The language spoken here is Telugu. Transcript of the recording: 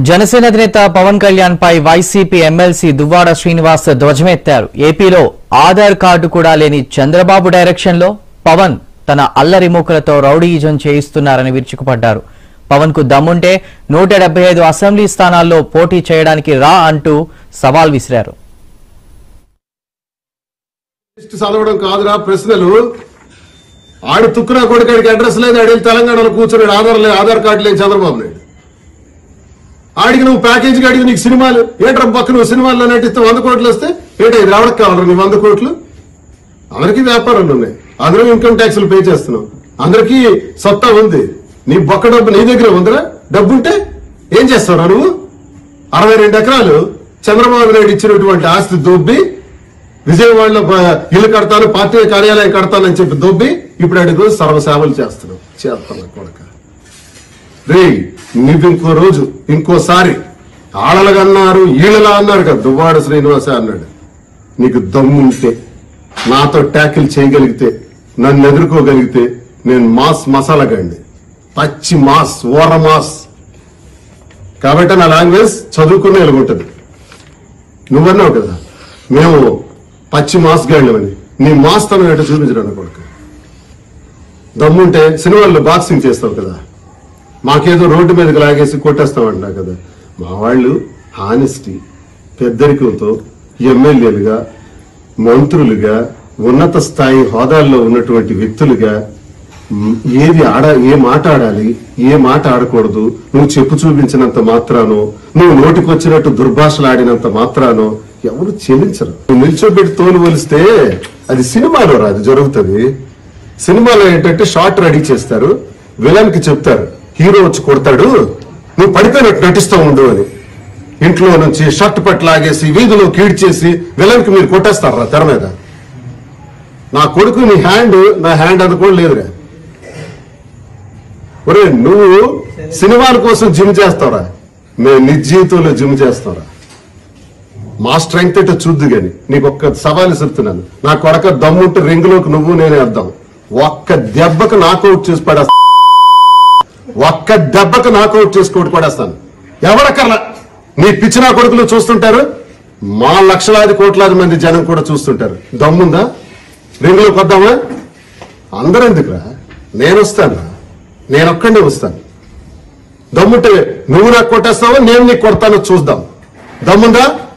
జనసేన అధినేత పవన్ కళ్యాణ్ పై వైసీపీ ఎమ్మెల్సీ దువ్వాడ శ్రీనివాస్ ధ్వజమెత్తారు ఏపీలో ఆధార్ కార్డు కూడా లేని చంద్రబాబు డైరెక్షన్ లో పవన్ తన అల్లరి మూకలతో రౌడీయిజం చేయిస్తున్నారని విరుచుకుపడ్డారు పవన్ కు దమ్ముంటే నూట డెబ్బై ఐదు అసెంబ్లీ స్థానాల్లో పోటీ చేయడానికి రా అంటూ సవాల్ విసిరారు లిస్ట్ చదవడం కాదురా ప్రశ్నలు ఆడు తుక్కున కొడుకాడికి అడ్రస్ లేదు ఆడి వెళ్ళి తెలంగాణలో కూర్చున్నాడు ఆధార్ లేదు ఆధార్ కార్డు లేదు చంద్రబాబు నాయుడు ఆడికి నువ్వు ప్యాకేజ్ అడిగి నీకు సినిమాలు ఏంట్రా పక్క నువ్వు సినిమాల్లో నటిస్తే వంద కోట్లు వస్తే ఏంటి ఇది రావడానికి కావాలి నీ వంద కోట్లు అందరికీ వ్యాపారాలు ఉన్నాయి అందరూ ఇన్కమ్ ట్యాక్స్లు పే చేస్తున్నాం అందరికీ సత్తా ఉంది నీ బొక్క డబ్బు నీ దగ్గర ఉందిరా డబ్బు ఉంటే ఏం చేస్తావురా నువ్వు అరవై రెండు ఎకరాలు చంద్రబాబు నాయుడు ఇచ్చినటువంటి ఆస్తి దొబ్బి విజయవాడలో ప- ఇల్లు కడతాను పార్టీ కార్యాలయం కడతానని చెప్పి దొబ్బి ఇప్పుడు అడుగు సర్వసేవలు చేస్తున్నావు చేస్తాను కొడక రే నువ్వు ఇంకో రోజు ఇంకోసారి ఆడలుగా అన్నారు ఈళ్ళలా అన్నారు కదా దువ్వాడ శ్రీనివాస అన్నాడు నీకు దమ్ముంటే నాతో ట్యాకిల్ చేయగలిగితే నన్ను ఎదుర్కోగలిగితే నేను మాస్ మసాలా గండి పచ్చి మాస్ ఓర మాస్ కాబట్టి నా లాంగ్వేజ్ చదువుకునే ఎలుగుంటది నువ్వన్నావు కదా మేము పచ్చి మాస్ గాళ్ళమని నీ మాస్ తనం ఏంటో చూపించడం కొడుకు దమ్ముంటే సినిమాల్లో బాక్సింగ్ చేస్తావు కదా మాకేదో రోడ్డు మీదకి లాగేసి కొట్టేస్తామంటున్నా కదా మా వాళ్ళు హానెస్టీ పెద్దరికంతో ఎమ్మెల్యేలుగా మంత్రులుగా ఉన్నత స్థాయి హోదాల్లో ఉన్నటువంటి వ్యక్తులుగా మ్, ఏది ఆడ ఏ మాట ఆడాలి ఏ మాట ఆడకూడదు నువ్వు చెప్పు చూపించినంత మాత్రానో నువ్వు నోటికొచ్చినట్టు దుర్భాషలు ఆడినంత మాత్రానో ఎవరు చెల్లించరు నువ్వు నిల్చోబెట్టి తోలు వలిస్తే అది సినిమాలో రాదు జరుగుతుంది సినిమాలో ఏంటంటే షార్ట్ రెడీ చేస్తారు విలన్ కి చెప్తారు హీరో వచ్చి కొడతాడు నువ్వు పడిపోయినట్టు నటిస్తూ ఉండు అని ఇంట్లో నుంచి షర్ట్ పట్టు లాగేసి వీధిలో కీడ్చేసి విలన్ కి మీరు కొట్టేస్తారా తెర మీద నా కొడుకు నీ హ్యాండ్ నా హ్యాండ్ అది కూడా లేదురా ఒరే నువ్వు సినిమాల కోసం జిమ్ చేస్తావురా మేము నిజ జీవితంలో జిమ్ చేస్తావురా మా స్ట్రెంగ్త్ ఏంటో చూద్దు గాని నీకు ఒక్క సవాలు చెప్తున్నాను నా కొడక దమ్ముంటే రింగ్ లోకి నువ్వు నేనే వేద్దాం ఒక్క దెబ్బకు నాకౌట్ చేసి పడేస్తా ఒక్క దెబ్బకు నాకౌట్ చేసి కొట్టి పడేస్తాను ఎవడకర్లా నీ పిచ్చి నా కొడుకులు చూస్తుంటారు మా లక్షలాది కోట్లాది మంది జనం కూడా చూస్తుంటారు దమ్ముందా రింగ్ లోకి వద్దామా అందరూ ఎందుకురా నేను వస్తాను నేను ఒక్కడే వస్తాను దమ్ముంటే నువ్వు నాకు కొట్టేస్తావా నేను నీకు కొడతానో చూద్దాం దమ్ముందా